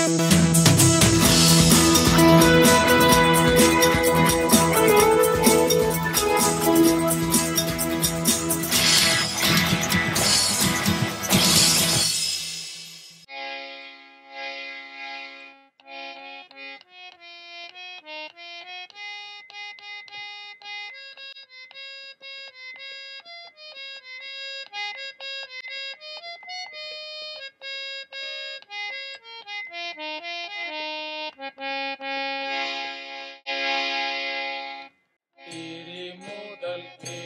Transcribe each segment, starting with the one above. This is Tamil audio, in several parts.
திரி முதல்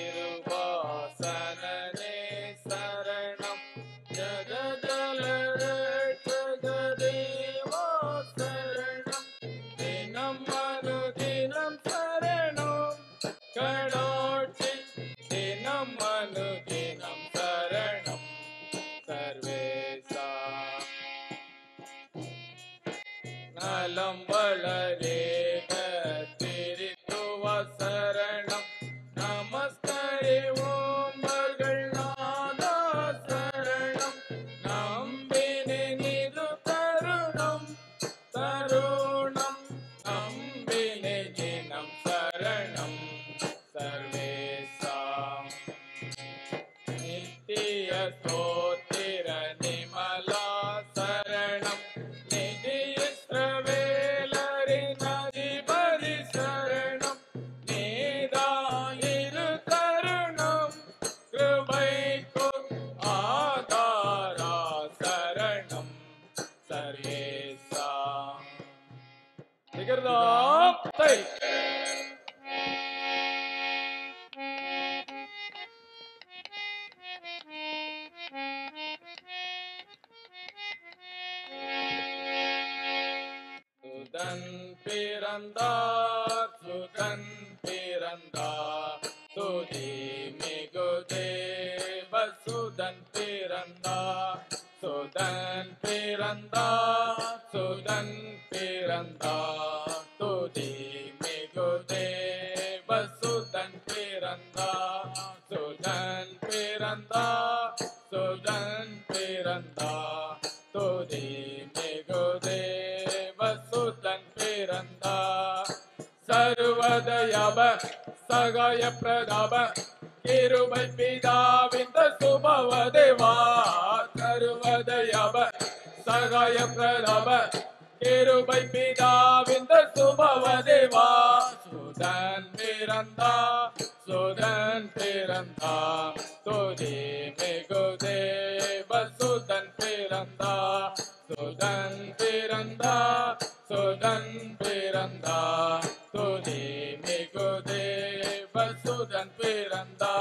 திருவாசனனே சரணம் ஜகதல ஜகதேவா சரணம் தினம் அனுதினம் சரணம் கடாட்சி தினம் அனுதினம் சரணம் சர்வேசா நலம் வளரேக திருத்துவ சரணம் நமஸ்கரி ஓம் மகள் நாதா சரணம் நம்பினி நிது தருணம் தருணம் நம்பினி தினம் சரணம் சர்வேசா நித்திய ஸ்தோத்திர நிமலா சரணம் நிதி இஸ்ரவேலரி நதிபதி சரணம் நீதாயிரு தருணம் கிருபைக்கு ஆதாரா சரணம் சர்வேசா நிகர்தாம் தை சுதன் பிறந்தார் சுதன் பிறந்தார் சுதி மிகு தேவ சுதன் பிறந்தார் சுதன் பிறந்தார் சுதன் பிறந்தார் துதி மிகு தேவ சுதன் பிறந்தார் சுதன் பிறந்தார் சுதன் பிறந்தார் துதி மிகு தேவ சுதன் பிறந்தார் சர்வதயப சகாய பிரதாப கிருபை பிதாவிந்த சுபவ தேவா சர்வதயப சகாய பிரதாப கிருபை பிதாவிந்த சுபவ தேவா சுதன் பிறந்தா சுதன் பிறந்தா துதி மிகு தேவ சுதன் பிறந்தா சுதன் பிறந்தா சுதன் பிறந்தா துதி மிகு தேவ சுதன் பிறந்தா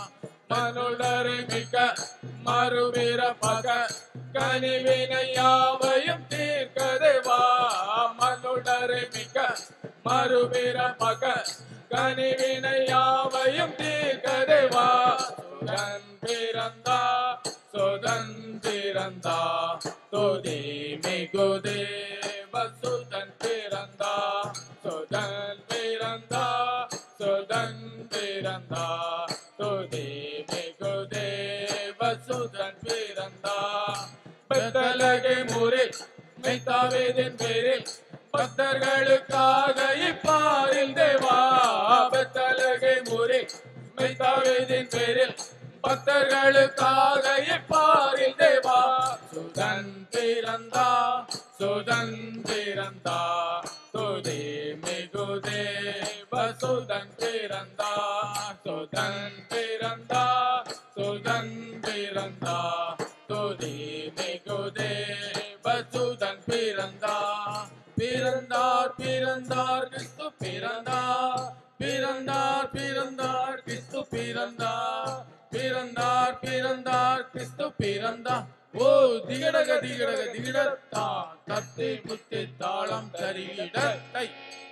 மனுடரை மிக்க மறுபிற பக கனிவினை யாவையும் தீர்க்க தேவா மனுடரை மிக்க மறுபிற பக கனிவினை யாவையும் தீர்க்க தேவா சுதன் பிறந்தா சுதன் பிறந்தா துதி மிகு தேவ சுதன் பிறந்தா சுதன் பிறந்தா சுதன் பிறந்தா துதி மிகு தேவ சுதன் பிறந்தா பெத்தலகை முறில் மெய்தாவேதின் பேரில் பக்தர்களுக்காக இப்பாரில் தேவா பெத்தலகை முறில் மெய்தாவேதின் பேரில் பக்தர்களுக்காக இப்பாரில் தேவா சுதன் பிறந்தா சுதன் பிறந்தா துதி மிகு தேவ சுதன் பிறந்தா சுதன் பிறந்தா சுதன் பிறந்தா துதி மிகு தேவ சுதன் பிறந்தா பிறந்தார் பிறந்தார் கிறிஸ்து பிறந்தார் பிறந்தார் பிறந்தார் கிறிஸ்து பிறந்தார் பிறந்தார் பிறந்தார் கிறிஸ்து பிறந்தார் ஓ திகடக திகடக திகடத்தா தத்தை புத்தி தாளம் தரிகிட தை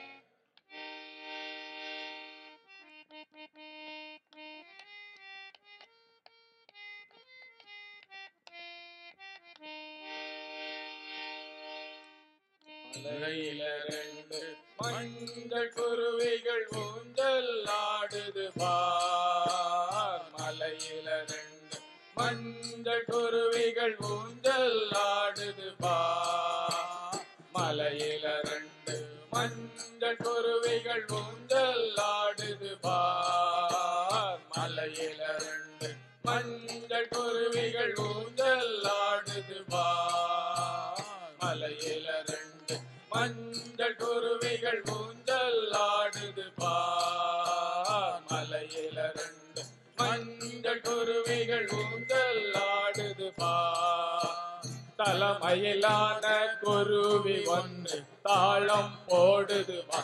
மலையில ரெண்டு மஞ்சள் குருவிகள் ஊஞ்சல் ஆடுது பார் மலையில ரெண்டு மஞ்சள் குருவிகள் ஊஞ்சல் ஆடுது பார் குருவிகள் ஊஞ்சல் ஆடுது பார் மலையில ரெண்டு மஞ்சள் குருவிகள் ஊஞ்சல் ஆடுது பார் மலையில ரெண்டு மஞ்சள் குருவிகள் ஊஞ்சல் ஆடுது பார் மலையில ரெண்டு மஞ்சள் குருவிகள் ஊஞ்சல் ஆடுது பார் தலைமையிலான குருவி ஒன்று தாளம் போடுது வா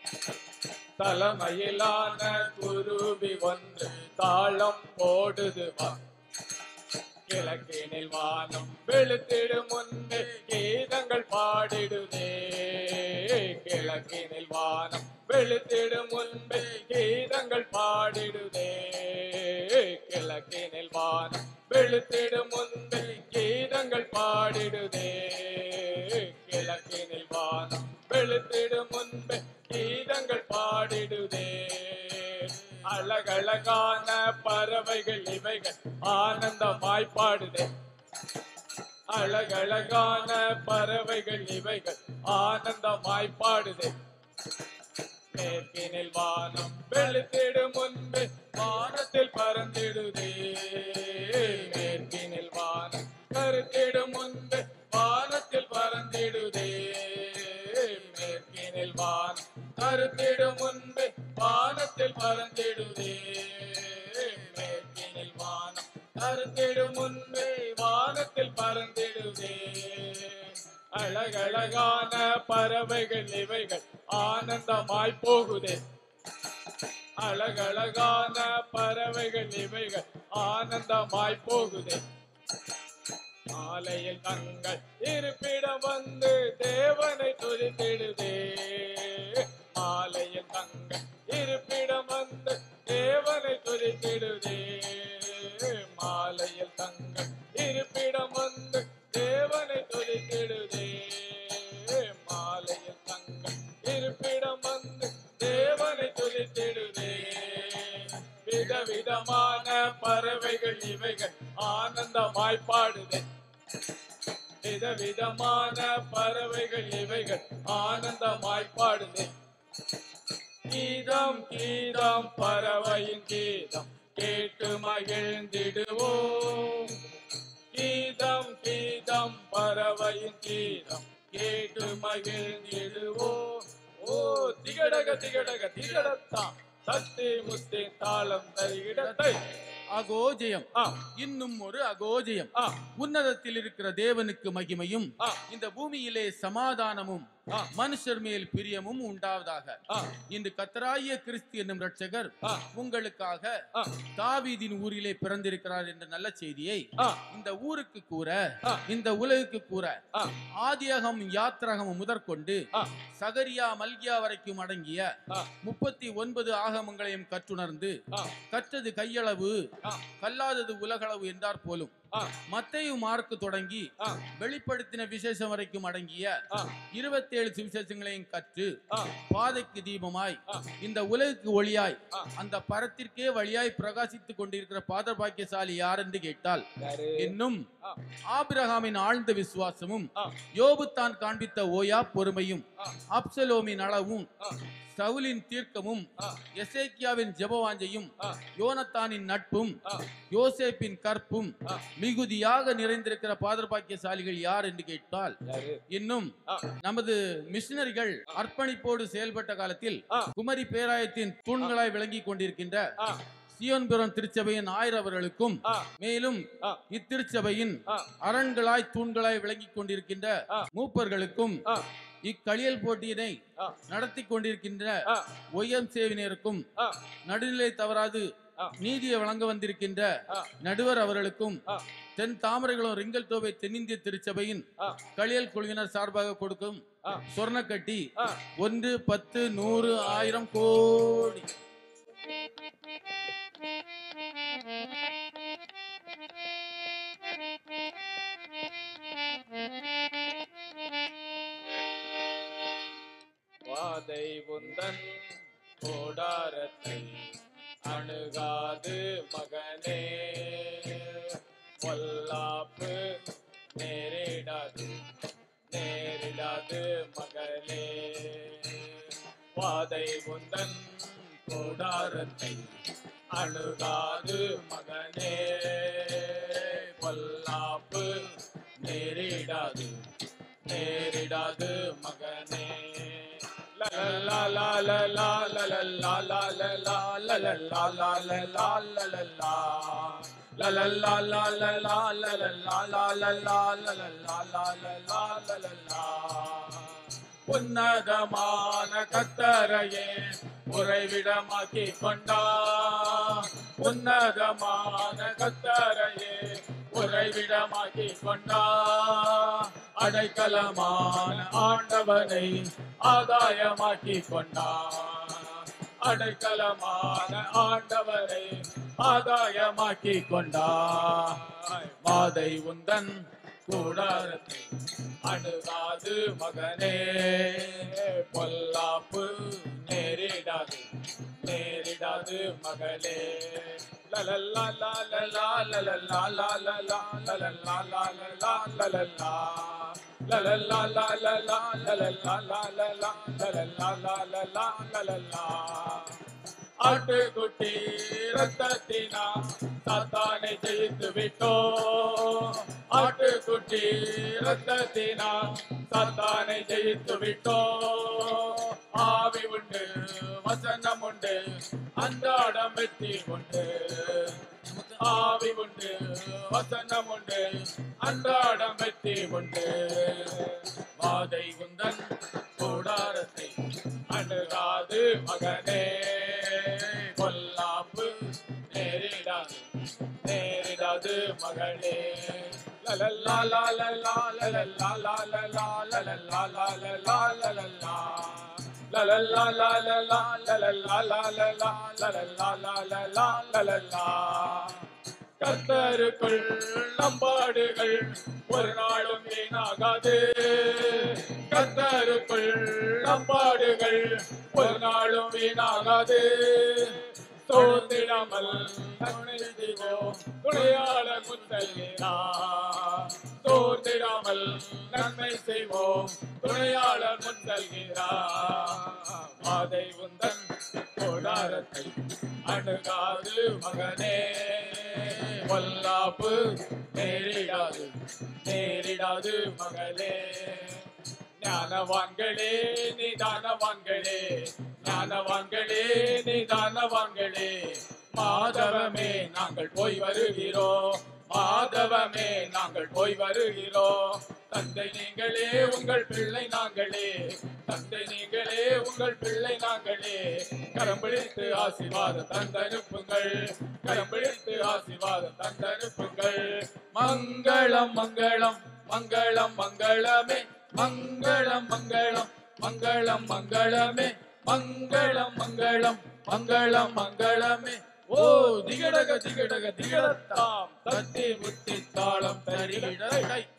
தலைமையிலான குருவி ஒன்று தாளம் போடுது வா கிழக்கினில் வானம் வெளுத்திடும் முன்பே கீதங்கள் பாடிடுதே கிழக்கினில் வானம் வெளுத்திடும் முன்பே கீதங்கள் பாடிடுதே கிழக்கினில் வானம் வெளுத்திடும் முன்பே கீதங்கள் பாடிடுதே கிழக்கினில் வானம் வெளுத்திடும் முன்பே கீதங்கள் பாடிடுதே அழகழகான பறவைகள் இவைகள் ஆனந்தமாய் பாடுதே அழகழகான பறவைகள் இவைகள் ஆனந்தமாய் பாடுதே மேற்கினில் வானம் வெளுத்திடும் முன்பே வானத்தில் பறந்திடுதே மேற்கினில் வானம் கருத்திடும் முன்பே வானத்தில் பறந்திடுதே மேற்கினில் வானம் கருத்திடும் முன்பே வானத்தில் பறந்திடுதே மேற்கினில் வானம் கருத்திடும் முன்பே வானத்தில் பறந்திடுதே அழகழகான பறவைகள் இவைகள் ஆனந்தமாய் போகுதே அழகழகான பறவைகள் இவைகள் ஆனந்தமாய் போகுதே மாலையில் தங்கள் இருப்பிடம் வந்து தேவனை துதித்திடுதே மாலையில் தங்கள் இருப்பிடம் வந்து தேவனை துதித்திடுதே மாலையில் தங்கள் இருப்பிடம் வந்து தேவனை துதித்திடுதே மாலையில் தங்கள் இருப்பிடம் வந்து தேவனை துதித்திடுதே விதவிதமான பறவைகள் இவைகள் ஆனந்தமாய் பாடுதே விதவிதமான பறவைகள் இவைகள் ஆனந்தமாய் பாடுதே கீதம் கீதம் பறவையின் கீதம் கேட்டு மகிழ்ந்திடுவோம் கீதம் கீதம் பறவையின் கீதம் கேட்டு மகிழ்ந்திடுவோம் ஓ திகடக திகடக திகடத்தான் தத்தி முத்தி தாளம் தருகிடத்தை அகோஜயம் ஆ இன்னும் ஒரு அகோஜயம் ஆ உன்னதத்தில் இருக்கிற தேவனுக்கு மகிமையும் ஆ இந்த பூமியிலே சமாதானமும் ஆ. மனுஷர் மேல் பிரியமும் உண்டாவதாக ஆ இன்று கத்தராகிய கிறிஸ்து என்னும் ரட்சகர் ஆ உங்களுக்காக ஆ தாவீதின் ஊரிலே பிறந்திருக்கிறார் என்ற நல்ல செய்தியை ஆ இந்த ஊருக்கு கூற ஆ. இந்த உலகுக்கு கூற ஆ ஆதியகம் யாத்திரகம் முதற்கொண்டு ஆ சகரியா மல்கியா வரைக்கும் அடங்கிய ஆ முப்பத்தி ஒன்பது ஆகமங்களையும் கற்றுணர்ந்து ஆ கற்றது கையளவு ஆ கல்லாதது உலகளவு என்றார் போலும் ஆ மத்தையு மார்க்கு தொடங்கி ஆ வெளிப்படுத்தின விசேஷம் வரைக்கும் அடங்கிய ஆ இருபத்தேழு சுவிசேஷங்களையும் கற்று ஆ பாதைக்கு தீபமாய் ஆ இந்த உலகுக்கு ஒளியாய் ஆ. அந்த பரத்திற்கே வழியாய் பிரகாசித்துக் கொண்டிருக்கிற பாதர் பாக்கியசாலி யார் என்று கேட்டால் யாரு இன்னும் ஆ ஆபிரகாமின் ஆழ்ந்த விசுவாசமும் ஆ யோபு தான் காண்பித்த ஓயா பொறுமையும் ஆ அப்சலோமின் அளவும் ஆ சவுலின் தீர்க்கமும் ஆ எசேக்கியாவின் ஜெபவாஞ்சையும் ஆ யோனத்தானின் நட்பும் ஆ யோசேப்பின் கற்பும் ஆ மிகுதியாக நிறைந்திருக்கிற பாதர்பாக்கியசாலிகள் யார் என்று கேட்டால் யாரு இன்னும் ஆ நமது மிஷினரிகள் அர்ப்பணிப்போடு செயல்பட்ட காலத்தில் ஆ குமரி பேராயத்தின் தூண்களாய் விளங்கிக் கொண்டிருக்கின்ற ஆ சியோன்புரம் திருச்சபையின் ஆயிரவர்களுக்கும் ஆ மேலும் ஆ இத்திருச்சபையின் ஆ அரண்களாய் தூண்களாய் விளங்கிக் கொண்டிருக்கின்ற ஆ. மூப்பர்களுக்கும் ஆ இக்களியல் போட்டியினை ஆ நடத்தி கொண்டிருக்கின்ற ஆ ஒய்எம் சேவினருக்கும் ஆ நடுநிலை தவறாது ஆ. நீதியை வழங்க வந்திருக்கின்ற ஆ நடுவர் அவர்களுக்கும் ஆ தென் தாமரைகளும் ரிங்கல் தோவை தென்னிந்திய திருச்சபையின் ஆ களியல் குழுவினர் சார்பாக கொடுக்கும் ஆ சொர்ணக்கட்டி ஆ ஒன்று பத்து நூறு ஆயிரம் கோடி வாதை உந்தன் கோடாரத்தை அணுகாது மகனே பொல்லாப்பு நேரிடாது நேரிடாது மகளே வாதை உந்தன் கூடாரத்தை அணுகாது மகனே பொல்லாப்பு நேரிடாது நேரிடாது மகனே லலலா லலலா லலலா லலலா லலலா லலலா லலலா லலலா லலலா லலலா லலலா லலலா லலலா லலலா உன்னதமான கத்தரையே உறைவிடமாக்கி கொண்டா உன்னதமான கத்தரையே உறைவிடமாக்கி கொண்டா அடைக்கலமான ஆண்டவனை ஆதாயமாக்கி கொண்டா அடைக்கலமான ஆண்டவரை ஆதாயமாக்கி கொண்டா மாதை உந்தன் கூடாரத்தை அணுகாது மகனே பொல்லாப்பு நேரிடாது நேரிடாது மகளே லலல்லா லலலா லலல்லா லலலா லலல்லா லலலா லலல்லா லலல்லா லலலா லலல்லா லலலா லலல்லா லலலா லலல்லா ஆட்டுக்குட்டி ரத்தத்தினா சாத்தானை ஜெயித்து விட்டோ ஆட்டுக்குட்டி ரத்தத்தினா சாத்தானை ஜெயித்து விட்டோ ஆவி உண்டு வசனம் உண்டு அன்றாடம் வெற்றி உண்டு ஆவி உண்டு வசனம் உண்டு அன்றாடம் வெற்றி உண்டு வாதை குந்தன் கூடாரத்தை அணுகாது மகனே பொல்லாப்பு நேரிடாது நேரிடாது மகளே லலல்லா லலல்லா லலல்லா லலல்லா லலல்லா லலல்லா லலல்லா லலல்லா லலல்லா லலல்லா லலல்லா லலல்லா லலல்லா லலல்லா கத்தருக்குள் நம்பாடுகள் ஒரு நாளும் வீணாகாது கத்தருக்குள் நம்பாடுகள் ஒரு நாளும் வீணாகாது தோந்திடாமல் நன்மை செய்வோம் துணையாள முத்தல்கிறா தோந்திடாமல் நன்மை செய்வோம் துணையாளர் முத்தல்கிறா மாதை உந்தன் கோடாரத்தை அணுகாது மகனே பொல்லாப்பு நேரிடாது நேரிடாது மகளே ஞானவான்களே நிதானவான்களே ஞானவான்களே நிதானவான்களே மாதவமே நாங்கள் போய் வருகிறோம் மாதவமே நாங்கள் போய் வருகிறோம் தந்தை நீங்களே உங்கள் பிள்ளை நாங்களே தந்தை நீங்களே உங்கள் பிள்ளை நாங்களே கரம் பிடித்து ஆசீர்வாதம் தந்தனுப்புங்கள் கரம் பிடித்து ஆசீர்வாதம் தந்தனுப்புங்கள் மங்களம் மங்களம் மங்களம் மங்களமே மங்களம் மங்களம் மங்களம் மங்களமே மங்களம் மங்களம் மங்களம் மங்களமே ஓ திகடக திகடக திகடத்தாம் தத்தி முத்தி தாளம் தரிகிட கை